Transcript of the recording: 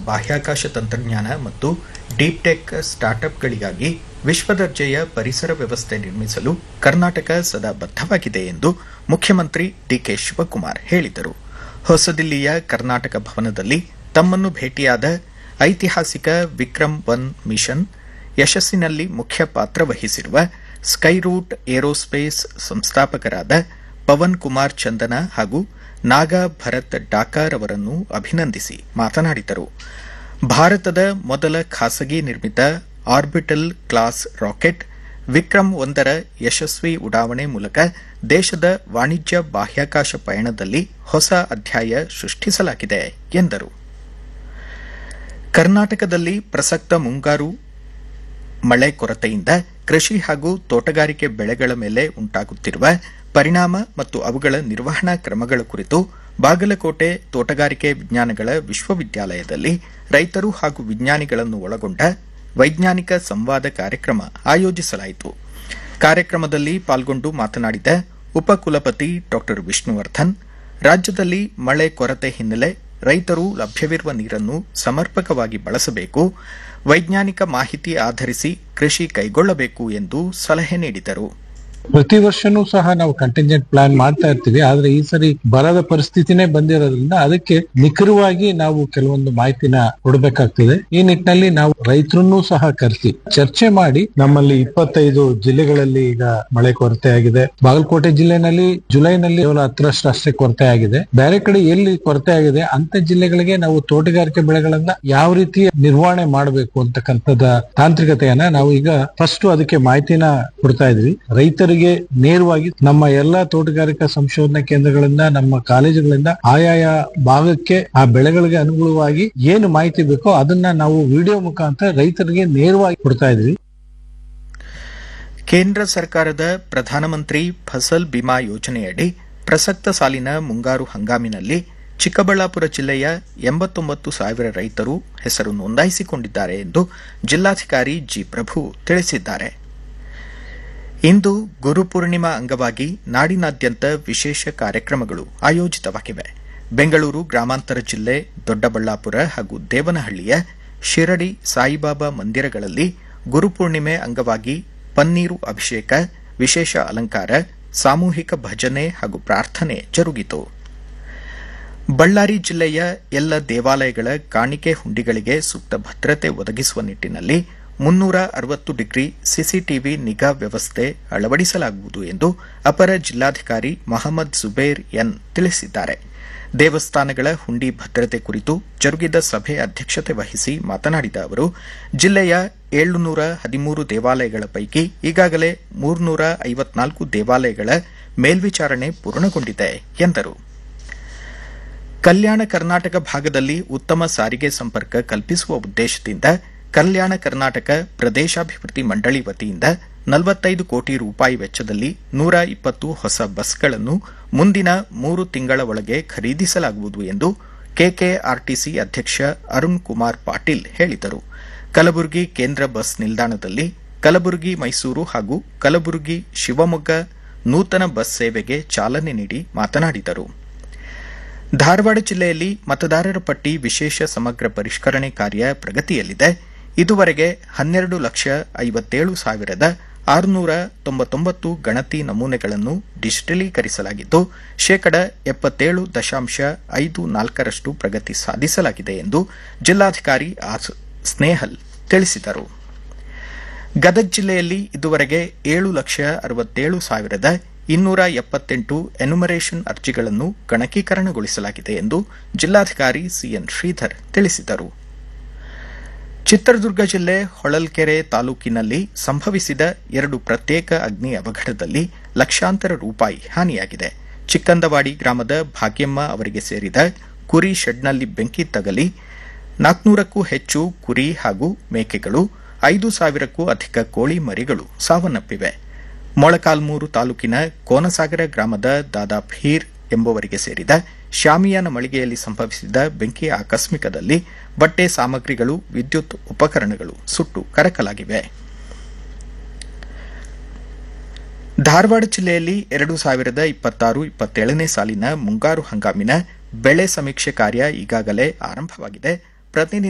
ಬಾಹ್ಯಾಕಾಶ ತಂತ್ರಜ್ಞಾನ ಮತ್ತು ಡೀಪ್ ಟೆಕ್ ಸ್ಟಾರ್ಟ್ಅಪ್ಗಳಿಗಾಗಿ ವಿಶ್ವದರ್ಜೆಯ ಪರಿಸರ ವ್ಯವಸ್ಥೆ ನಿರ್ಮಿಸಲು ಕರ್ನಾಟಕ ಸದಾ ಬದ್ಧವಾಗಿದೆ ಎಂದು ಮುಖ್ಯಮಂತ್ರಿ ಡಿಕೆ ಶಿವಕುಮಾರ್ ಹೇಳಿದರು ಹೊಸದಿಲ್ಲಿಯ ಕರ್ನಾಟಕ ಭವನದಲ್ಲಿ ತಮ್ಮನ್ನು ಭೇಟಿಯಾದ ಐತಿಹಾಸಿಕ ವಿಕ್ರಮ್ ಒನ್ ಮಿಷನ್ ಯಶಸ್ಸಿನಲ್ಲಿ ಮುಖ್ಯ ಪಾತ್ರ ವಹಿಸಿರುವ ಸ್ಕೈರೂಟ್ ಏರೋಸ್ಪೇಸ್ ಸಂಸ್ಥಾಪಕರಾದ ಪವನ್ ಕುಮಾರ್ ಚಂದನ ಹಾಗೂ ನಾಗಾ ಭರತ್ ಡಾಕಾರ್ ಅವರನ್ನು ಅಭಿನಂದಿಸಿ ಮಾತನಾಡಿದರು ಭಾರತದ ಮೊದಲ ಖಾಸಗಿ ನಿರ್ಮಿತ ಆರ್ಬಿಟಲ್ ಕ್ಲಾಸ್ ರಾಕೆಟ್ ವಿಕ್ರಮ್ ಒಂದರ ಯಶಸ್ವಿ ಉಡಾವಣೆ ಮೂಲಕ ದೇಶದ ವಾಣಿಜ್ಯ ಬಾಹ್ಯಾಕಾಶ ಪಯಣದಲ್ಲಿ ಹೊಸ ಅಧ್ಯಾಯ ಸೃಷ್ಟಿಸಲಾಗಿದೆ ಎಂದರು ಕರ್ನಾಟಕದಲ್ಲಿ ಪ್ರಸಕ್ತ ಮುಂಗಾರು ಮಳೆ ಕೊರತೆಯಿಂದ ಕೃಷಿ ಹಾಗೂ ತೋಟಗಾರಿಕೆ ಬೆಳೆಗಳ ಮೇಲೆ ಉಂಟಾಗುತ್ತಿರುವ ಪರಿಣಾಮ ಮತ್ತು ಅವುಗಳ ನಿರ್ವಹಣಾ ಕ್ರಮಗಳ ಕುರಿತು ಬಾಗಲಕೋಟೆ ತೋಟಗಾರಿಕೆ ವಿಜ್ಞಾನಗಳ ವಿಶ್ವವಿದ್ಯಾಲಯದಲ್ಲಿ ರೈತರು ಹಾಗೂ ವಿಜ್ಞಾನಿಗಳನ್ನು ಒಳಗೊಂಡ ವೈಜ್ಞಾನಿಕ ಸಂವಾದ ಕಾರ್ಯಕ್ರಮ ಆಯೋಜಿಸಲಾಯಿತು ಕಾರ್ಯಕ್ರಮದಲ್ಲಿ ಪಾಲ್ಗೊಂಡು ಮಾತನಾಡಿದ ಉಪಕುಲಪತಿ ಡಾ ವಿಷ್ಣುವರ್ಧನ್ ರಾಜ್ಯದಲ್ಲಿ ಮಳೆ ಕೊರತೆ ಹಿನ್ನೆಲೆ ರೈತರು ಲಭ್ಯವಿರುವ ನೀರನ್ನು ಸಮರ್ಪಕವಾಗಿ ಬಳಸಬೇಕು ವೈಜ್ಞಾನಿಕ ಮಾಹಿತಿ ಆಧರಿಸಿ ಕೃಷಿ ಕೈಗೊಳ್ಳಬೇಕು ಎಂದು ಸಲಹೆ ನೀಡಿದರು ಪ್ರತಿ ವರ್ಷನೂ ಸಹ ನಾವು ಕಂಟಿಂಜೆಂಟ್ ಪ್ಲಾನ್ ಮಾಡ್ತಾ ಇರ್ತೀವಿ ಆದ್ರೆ ಈ ಸರಿ ಬರದ ಪರಿಸ್ಥಿತಿನೇ ಬಂದಿರೋದ್ರಿಂದ ಅದಕ್ಕೆ ನಿಖರವಾಗಿ ನಾವು ಕೆಲವೊಂದು ಮಾಹಿತಿನ ಕೊಡಬೇಕಾಗ್ತದೆ ಈ ನಿಟ್ಟಿನಲ್ಲಿ ನಾವು ರೈತರನ್ನೂ ಸಹ ಕರೆಸಿ ಚರ್ಚೆ ಮಾಡಿ ನಮ್ಮಲ್ಲಿ ಇಪ್ಪತ್ತೈದು ಜಿಲ್ಲೆಗಳಲ್ಲಿ ಈಗ ಮಳೆ ಕೊರತೆ ಆಗಿದೆ ಬಾಗಲಕೋಟೆ ಜಿಲ್ಲೆನಲ್ಲಿ ಜುಲೈನಲ್ಲಿ ಕೇವಲ ಹತ್ತರಷ್ಟು ಅಷ್ಟೇ ಕೊರತೆ ಆಗಿದೆ ಬೇರೆ ಕಡೆ ಎಲ್ಲಿ ಕೊರತೆ ಆಗಿದೆ ಅಂತ ಜಿಲ್ಲೆಗಳಿಗೆ ನಾವು ತೋಟಗಾರಿಕೆ ಬೆಳೆಗಳನ್ನ ಯಾವ ರೀತಿ ನಿರ್ವಹಣೆ ಮಾಡಬೇಕು ಅಂತಕ್ಕಂಥದ ತಾಂತ್ರಿಕತೆಯನ್ನ ನಾವು ಈಗ ಫಸ್ಟ್ ಅದಕ್ಕೆ ಮಾಹಿತಿನ ಕೊಡ್ತಾ ಇದ್ವಿ ರೈತರಿಗೆ ನೇರವಾಗಿ ನಮ್ಮ ಎಲ್ಲಾ ತೋಟಗಾರಿಕಾ ಸಂಶೋಧನಾ ಕೇಂದ್ರಗಳಿಂದ ನಮ್ಮ ಕಾಲೇಜುಗಳಿಂದ ಆಯಾಯ ಭಾಗಕ್ಕೆ ಆ ಬೆಳೆಗಳಿಗೆ ಅನುಗುಣವಾಗಿ ಏನು ಮಾಹಿತಿ ಬೇಕೋ ಅದನ್ನ ನಾವು ವಿಡಿಯೋ ಮುಖಾಂತರ ರೈತರಿಗೆ ನೇರವಾಗಿ ಕೊಡ್ತಾ ಇದ್ವಿ ಕೇಂದ್ರ ಸರ್ಕಾರದ ಪ್ರಧಾನಮಂತ್ರಿ ಫಸಲ್ ಬಿಮಾ ಯೋಜನೆಯಡಿ ಪ್ರಸಕ್ತ ಸಾಲಿನ ಮುಂಗಾರು ಹಂಗಾಮಿನಲ್ಲಿ ಚಿಕ್ಕಬಳ್ಳಾಪುರ ಜಿಲ್ಲೆಯ ಎಂಬತ್ತೊಂಬತ್ತು ಸಾವಿರ ರೈತರು ಹೆಸರು ನೋಂದಾಯಿಸಿಕೊಂಡಿದ್ದಾರೆ ಎಂದು ಜಿಲ್ಲಾಧಿಕಾರಿ ಜಿ ಪ್ರಭು ತಿಳಿಸಿದ್ದಾರೆ ಇಂದು ಗುರುಪೂರ್ಣಿಮಾ ಅಂಗವಾಗಿ ನಾಡಿನಾದ್ಯಂತ ವಿಶೇಷ ಕಾರ್ಯಕ್ರಮಗಳು ಆಯೋಜಿತವಾಗಿವೆ ಬೆಂಗಳೂರು ಗ್ರಾಮಾಂತರ ಜಿಲ್ಲೆ ದೊಡ್ಡಬಳ್ಳಾಪುರ ಹಾಗೂ ದೇವನಹಳ್ಳಿಯ ಶಿರಡಿ ಸಾಯಿಬಾಬಾ ಮಂದಿರಗಳಲ್ಲಿ ಗುರುಪೂರ್ಣಿಮೆ ಅಂಗವಾಗಿ ಪನ್ನೀರು ಅಭಿಷೇಕ ವಿಶೇಷ ಅಲಂಕಾರ ಸಾಮೂಹಿಕ ಭಜನೆ ಹಾಗೂ ಪ್ರಾರ್ಥನೆ ಜರುಗಿತು ಬಳ್ಳಾರಿ ಜಿಲ್ಲೆಯ ಎಲ್ಲ ದೇವಾಲಯಗಳ ಕಾಣಿಕೆ ಹುಂಡಿಗಳಿಗೆ ಸೂಕ್ತ ಭದ್ರತೆ ಒದಗಿಸುವ ನಿಟ್ಟಿನಲ್ಲಿ ಮುನ್ನೂರ ಅರವತ್ತು ಡಿಗ್ರಿ ಸಿಸಿಟಿವಿ ನಿಗಾ ವ್ಯವಸ್ಥೆ ಅಳವಡಿಸಲಾಗುವುದು ಎಂದು ಅಪರ ಜಿಲ್ಲಾಧಿಕಾರಿ ಮೊಹಮ್ಮದ್ ಜುಬೇರ್ ಎನ್ ತಿಳಿಸಿದ್ದಾರೆ ದೇವಸ್ಥಾನಗಳ ಹುಂಡಿ ಭದ್ರತೆ ಕುರಿತು ಜರುಗಿದ ಸಭೆ ಅಧ್ಯಕ್ಷತೆ ವಹಿಸಿ ಮಾತನಾಡಿದ ಅವರು ಜಿಲ್ಲೆಯ ಏಳುನೂರ ಹದಿಮೂರು ದೇವಾಲಯಗಳ ಪೈಕಿ ಈಗಾಗಲೇ ಮೂರ್ನೂರ ಐವತ್ನಾಲ್ಕು ದೇವಾಲಯಗಳ ಮೇಲ್ವಿಚಾರಣೆ ಪೂರ್ಣಗೊಂಡಿದೆ ಎಂದರು ಕಲ್ಯಾಣ ಕರ್ನಾಟಕ ಭಾಗದಲ್ಲಿ ಉತ್ತಮ ಸಾರಿಗೆ ಸಂಪರ್ಕ ಕಲ್ಪಿಸುವ ಉದ್ದೇಶದಿಂದ ಕಲ್ಯಾಣ ಕರ್ನಾಟಕ ಪ್ರದೇಶಾಭಿವೃದ್ಧಿ ಮಂಡಳಿ ವತಿಯಿಂದ ನಲವತ್ತೈದು ಕೋಟಿ ರೂಪಾಯಿ ವೆಚ್ಚದಲ್ಲಿ ನೂರ ಇಪ್ಪತ್ತು ಹೊಸ ಬಸ್ಗಳನ್ನು ಮುಂದಿನ ಮೂರು ತಿಂಗಳ ಒಳಗೆ ಖರೀದಿಸಲಾಗುವುದು ಎಂದು ಕೆಕೆಆರ್ಟಿಸಿ ಅಧ್ಯಕ್ಷ ಅರುಣ್ ಕುಮಾರ್ ಪಾಟೀಲ್ ಹೇಳಿದರು ಕಲಬುರಗಿ ಕೇಂದ್ರ ಬಸ್ ನಿಲ್ದಾಣದಲ್ಲಿ ಕಲಬುರಗಿ ಮೈಸೂರು ಹಾಗೂ ಕಲಬುರಗಿ ಶಿವಮೊಗ್ಗ ನೂತನ ಬಸ್ ಸೇವೆಗೆ ಚಾಲನೆ ನೀಡಿ ಮಾತನಾಡಿದರು ಧಾರವಾಡ ಜಿಲ್ಲೆಯಲ್ಲಿ ಮತದಾರರ ಪಟ್ಟಿ ವಿಶೇಷ ಸಮಗ್ರ ಪರಿಷ್ಕರಣೆ ಕಾರ್ಯ ಪ್ರಗತಿಯಲ್ಲಿದೆ ಇದುವರೆಗೆ ಹನ್ನೆರಡು ಲಕ್ಷ ಐವತ್ತೇಳು ಸಾವಿರದ ಆರುನೂರ ತೊಂಬತ್ತೊಂಬತ್ತು ಗಣತಿ ನಮೂನೆಗಳನ್ನು ಡಿಜಿಟಲೀಕರಿಸಲಾಗಿದ್ದು ಶೇಕಡ ಎಪ್ಪತ್ತೇಳು ದಶಾಂಶ ಐದು ನಾಲ್ಕರಷ್ಟು ಪ್ರಗತಿ ಸಾಧಿಸಲಾಗಿದೆ ಎಂದು ಜಿಲ್ಲಾಧಿಕಾರಿ ಆರ್ ಸ್ನೇಹಲ್ ತಿಳಿಸಿದರು ಗದಗ ಜಿಲ್ಲೆಯಲ್ಲಿ ಇದುವರೆಗೆ ಏಳು ಲಕ್ಷ ಅರವತ್ತೇಳು ಸಾವಿರದ ಇನ್ನೂರ ಎಪ್ಪತ್ತೆಂಟು ಎನುಮರೇಷನ್ ಅರ್ಜಿಗಳನ್ನು ಗಣಕೀಕರಣಗೊಳಿಸಲಾಗಿದೆ ಎಂದು ಜಿಲ್ಲಾಧಿಕಾರಿ ಸಿಎನ್ ಶ್ರೀಧರ್ ತಿಳಿಸಿದರು ಚಿತ್ರದುರ್ಗ ಜಿಲ್ಲೆ ಹೊಳಲ್ಕೆರೆ ತಾಲೂಕಿನಲ್ಲಿ ಸಂಭವಿಸಿದ ಎರಡು ಪ್ರತ್ಯೇಕ ಅಗ್ನಿ ಅವಘಡದಲ್ಲಿ ಲಕ್ಷಾಂತರ ರೂಪಾಯಿ ಹಾನಿಯಾಗಿದೆ ಚಿಕ್ಕಂದವಾಡಿ ಗ್ರಾಮದ ಭಾಗ್ಯಮ್ಮ ಅವರಿಗೆ ಸೇರಿದ ಕುರಿ ಶೆಡ್ನಲ್ಲಿ ಬೆಂಕಿ ತಗಲಿ ನಾಲ್ಕನೂರಕ್ಕೂ ಹೆಚ್ಚು ಕುರಿ ಹಾಗೂ ಮೇಕೆಗಳು ಐದು ಸಾವಿರಕ್ಕೂ ಅಧಿಕ ಕೋಳಿ ಮರಿಗಳು ಸಾವನ್ನಪ್ಪಿವೆ ಮೊಳಕಾಲ್ಮೂರು ತಾಲೂಕಿನ ಕೋನಸಾಗರ ಗ್ರಾಮದ ದಾದಾ ಫೀರ್ ಎಂಬುವರಿಗೆ ಸೇರಿದ ಶಾಮಿಯಾನ ಮಳಿಗೆಯಲ್ಲಿ ಸಂಭವಿಸಿದ ಬೆಂಕಿ ಆಕಸ್ಮಿಕದಲ್ಲಿ ಬಟ್ಟೆ ಸಾಮಗ್ರಿಗಳು ವಿದ್ಯುತ್ ಉಪಕರಣಗಳು ಸುಟ್ಟು ಕರಕಲಾಗಿವೆ ಧಾರವಾಡ ಜಿಲ್ಲೆಯಲ್ಲಿ ಎರಡು ಸಾವಿರದ ಇಪ್ಪತ್ತಾರು ಇಪ್ಪತ್ತೇಳನೇ ಸಾಲಿನ ಮುಂಗಾರು ಹಂಗಾಮಿನ ಬೆಳೆ ಸಮೀಕ್ಷೆ ಕಾರ್ಯ ಈಗಾಗಲೇ ಆರಂಭವಾಗಿದೆ ಪ್ರತಿನಿಧಿ